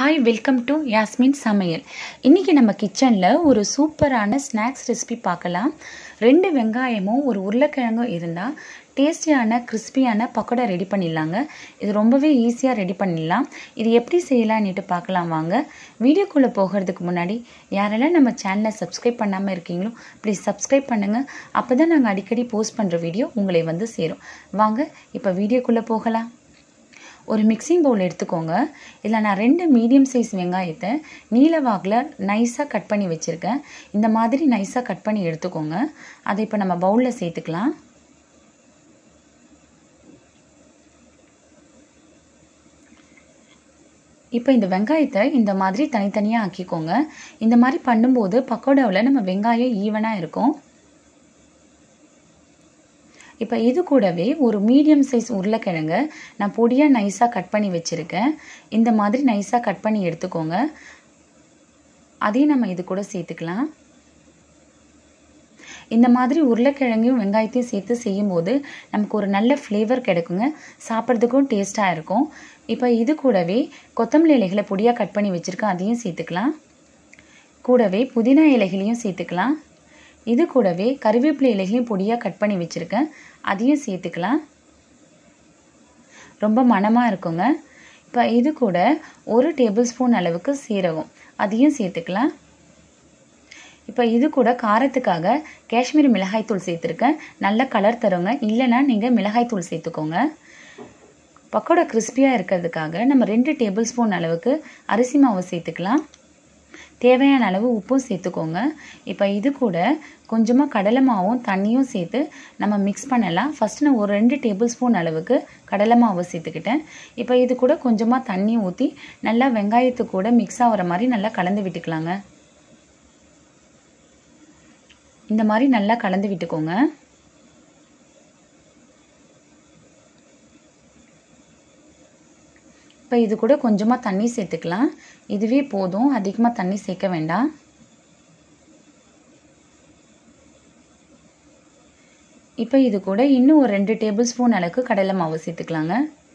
hi welcome to Yasmin சமையல் இன்றைக்கி நம்ம கிச்சனில் ஒரு சூப்பரான ஸ்நாக்ஸ் ரெசிபி பார்க்கலாம் ரெண்டு வெங்காயமும் ஒரு உருளைக்கிழங்கும் இருந்தால் டேஸ்டியான கிறிஸ்பியான பக்கோடா ரெடி பண்ணிடலாங்க இது ரொம்பவே ஈஸியாக ரெடி பண்ணிடலாம் இது எப்படி செய்யலான்னுட்டு பார்க்கலாம் வாங்க வீடியோக்குள்ளே போகிறதுக்கு முன்னாடி யாரெல்லாம் நம்ம சேனலை சப்ஸ்கிரைப் பண்ணாமல் இருக்கீங்களோ ப்ளீஸ் சப்ஸ்கிரைப் பண்ணுங்கள் அப்போ தான் நாங்கள் அடிக்கடி போஸ்ட் பண்ணுற வீடியோ உங்களை வந்து சேரும் வாங்க இப்போ வீடியோக்குள்ளே போகலாம் ஒரு மிக்சிங் பவுல் எடுத்துக்கோங்க இதில் நான் ரெண்டு மீடியம் சைஸ் வெங்காயத்தை நீல வாக்கில் நைஸாக கட் பண்ணி வச்சுருக்கேன் இந்த மாதிரி நைஸாக கட் பண்ணி எடுத்துக்கோங்க அதை இப்போ நம்ம பவுலில் சேர்த்துக்கலாம் இப்போ இந்த வெங்காயத்தை இந்த மாதிரி தனித்தனியாக ஆக்கிக்கோங்க இந்த மாதிரி பண்ணும்போது பக்கோடாவில் நம்ம வெங்காயம் ஈவனாக இருக்கும் இப்போ இது கூடவே ஒரு மீடியம் சைஸ் உருளைக்கிழங்கு நான் பொடியாக நைஸாக கட் பண்ணி வச்சுருக்கேன் இந்த மாதிரி நைஸாக கட் பண்ணி எடுத்துக்கோங்க அதையும் நம்ம இது கூட சேர்த்துக்கலாம் இந்த மாதிரி உருளைக்கிழங்கையும் வெங்காயத்தையும் சேர்த்து செய்யும்போது நமக்கு ஒரு நல்ல ஃப்ளேவர் கிடைக்குங்க சாப்பிட்றதுக்கும் டேஸ்ட்டாக இருக்கும் இப்போ இது கூடவே கொத்தமல்லி இலைகளை பொடியாக கட் பண்ணி வச்சுருக்கேன் அதையும் சேர்த்துக்கலாம் கூடவே புதினா இலைகளையும் சேர்த்துக்கலாம் இது கூடவே கருவேப்பிலை இலைகளையும் பொடியாக கட் பண்ணி வச்சுருக்கேன் அதையும் சேர்த்துக்கலாம் ரொம்ப மணமாக இருக்குங்க இப்போ இது கூட ஒரு டேபிள் ஸ்பூன் அளவுக்கு சீரகம் அதையும் சேர்த்துக்கலாம் இப்போ இது கூட காரத்துக்காக காஷ்மீரி மிளகாய்த்தூள் சேர்த்துருக்கேன் நல்ல கலர் தருங்க இல்லைன்னா நீங்கள் மிளகாய்த்தூள் சேர்த்துக்கோங்க பக்கோடா கிறிஸ்பியாக இருக்கிறதுக்காக நம்ம ரெண்டு டேபிள் ஸ்பூன் அளவுக்கு அரிசி மாவு சேர்த்துக்கலாம் தேவையான அளவு உப்பும் சேர்த்துக்கோங்க இப்போ இது கூட கொஞ்சமாக கடலை மாவும் தண்ணியும் சேர்த்து நம்ம மிக்ஸ் பண்ணலாம் ஃபஸ்ட்டு நான் ஒரு ரெண்டு டேபிள் ஸ்பூன் அளவுக்கு கடலை மாவு சேர்த்துக்கிட்டேன் இப்போ இது கூட கொஞ்சமாக தண்ணி ஊற்றி நல்லா வெங்காயத்து கூட மிக்ஸ் ஆகிற மாதிரி நல்லா கலந்து விட்டுக்கலாங்க இந்த மாதிரி நல்லா கலந்து விட்டுக்கோங்க இப்போ இது கூட கொஞ்சமாக தண்ணி சேர்த்துக்கலாம் இதுவே போதும் அதிகமாக தண்ணி சேர்க்க வேண்டாம் இப்போ இது கூட இன்னும் ஒரு ரெண்டு டேபிள் ஸ்பூன் அளவுக்கு கடலை மாவு சேர்த்துக்கலாங்க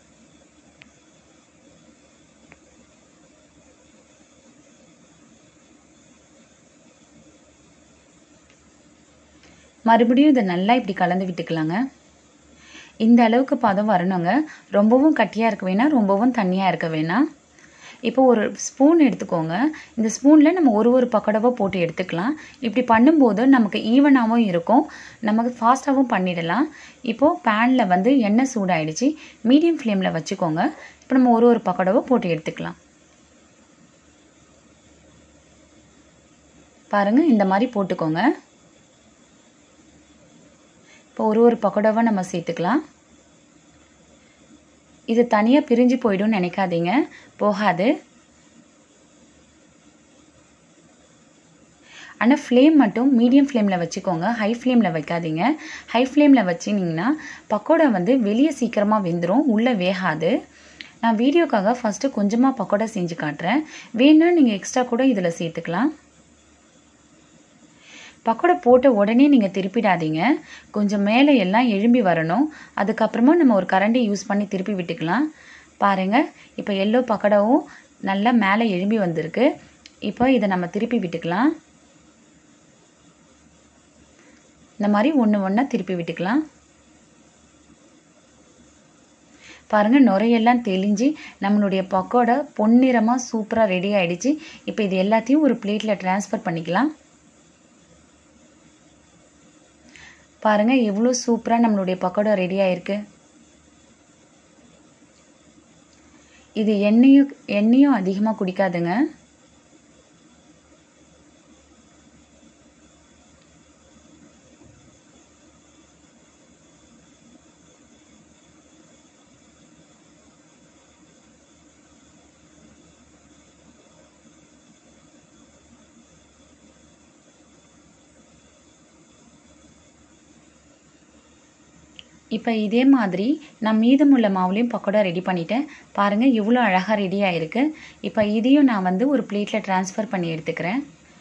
மறுபடியும் இதை நல்லா இப்படி கலந்து விட்டுக்கலாங்க இந்த அளவுக்கு பதம் வரணுங்க ரொம்பவும் கட்டியாக இருக்க வேணாம் ரொம்பவும் தண்ணியாக இருக்க வேணாம் இப்போ ஒரு ஸ்பூன் எடுத்துக்கோங்க இந்த ஸ்பூனில் நம்ம ஒரு ஒரு பக்கோடாவாக போட்டு எடுத்துக்கலாம் இப்படி பண்ணும்போது நமக்கு ஈவனாகவும் இருக்கும் நமக்கு ஃபாஸ்ட்டாகவும் பண்ணிடலாம் இப்போது பேனில் வந்து எண்ணெய் சூடாயிடுச்சு மீடியம் ஃப்ளேமில் வச்சுக்கோங்க இப்போ நம்ம ஒரு ஒரு பக்கோடாவை போட்டு எடுத்துக்கலாம் பாருங்கள் இந்த மாதிரி போட்டுக்கோங்க இப்போ ஒரு ஒரு பக்கோடாவை நம்ம சேர்த்துக்கலாம் இது தனியாக பிரிஞ்சு போயிடும்னு நினைக்காதீங்க போகாது ஆனால் ஃப்ளேம் மட்டும் மீடியம் ஃப்ளேமில் வச்சுக்கோங்க ஹை ஃப்ளேமில் வைக்காதீங்க ஹை ஃப்ளேமில் வச்சிங்கன்னா பக்கோடா வந்து வெளியே சீக்கிரமாக வெந்துடும் உள்ளே வேகாது நான் வீடியோக்காக ஃபஸ்ட்டு கொஞ்சமாக பக்கோடா செஞ்சு காட்டுறேன் வேணும்னா நீங்கள் எக்ஸ்ட்ரா கூட இதில் சேர்த்துக்கலாம் பக்கோடா போட்ட உடனே நீங்கள் திருப்பிடாதீங்க கொஞ்சம் மேலே எல்லாம் எழும்பி வரணும் அதுக்கப்புறமா நம்ம ஒரு கரண்டி யூஸ் பண்ணி திருப்பி விட்டுக்கலாம் பாருங்கள் இப்போ எல்லோ பக்கோடாவும் நல்லா மேலே எழும்பி வந்திருக்கு இப்போ இதை நம்ம திருப்பி விட்டுக்கலாம் இந்த மாதிரி ஒன்று ஒன்றா திருப்பி விட்டுக்கலாம் பாருங்கள் நுரையெல்லாம் தெளிஞ்சு நம்மளுடைய பக்கோடா பொன்னிறமாக சூப்பராக ரெடி ஆகிடுச்சு இப்போ இது எல்லாத்தையும் ஒரு பிளேட்டில் ட்ரான்ஸ்ஃபர் பண்ணிக்கலாம் பாருங்கள் எவ்வளோ சூப்பராக நம்மளுடைய பக்கோடா ரெடி ஆயிருக்கு இது எண்ணெயும் எண்ணெயும் அதிகமாக குடிக்காதுங்க இப்போ இதே மாதிரி நான் மீதமுள்ள மாவுலேயும் பக்கோடா ரெடி பண்ணிட்டேன் பாருங்கள் இவ்வளோ அழகாக ரெடி ஆகிருக்கு இப்போ இதையும் நான் வந்து ஒரு பிளேட்டில் ட்ரான்ஸ்ஃபர் பண்ணி எடுத்துக்கிறேன்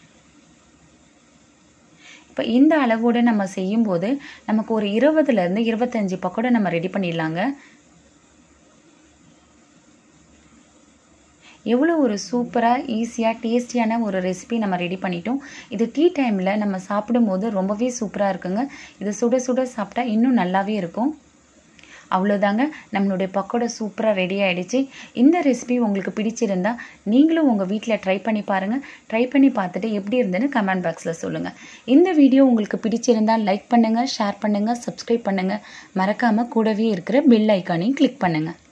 இப்போ இந்த அளவோடு நம்ம செய்யும்போது நமக்கு ஒரு இருபதுலேருந்து இருபத்தஞ்சி பக்கோடா நம்ம ரெடி பண்ணிடலாங்க எவ்வளோ ஒரு சூப்பராக ஈஸியாக டேஸ்டியான ஒரு ரெசிபி நம்ம ரெடி பண்ணிட்டோம் இது டீ டைமில் நம்ம சாப்பிடும்போது ரொம்பவே சூப்பராக இருக்குங்க இது சுட சுட சாப்பிட்டா இன்னும் நல்லாவே இருக்கும் அவ்வளோதாங்க நம்மளுடைய பக்கோடா சூப்பராக ரெடி ஆகிடுச்சு இந்த ரெசிபி உங்களுக்கு பிடிச்சிருந்தா நீங்களும் உங்கள் வீட்டில் ட்ரை பண்ணி பாருங்கள் ட்ரை பண்ணி பார்த்துட்டு எப்படி இருந்ததுன்னு கமெண்ட் பாக்ஸில் சொல்லுங்கள் இந்த வீடியோ உங்களுக்கு பிடிச்சிருந்தால் லைக் பண்ணுங்கள் ஷேர் பண்ணுங்கள் சப்ஸ்கிரைப் பண்ணுங்கள் மறக்காமல் கூடவே இருக்கிற பெல் ஐக்கானையும் கிளிக் பண்ணுங்கள்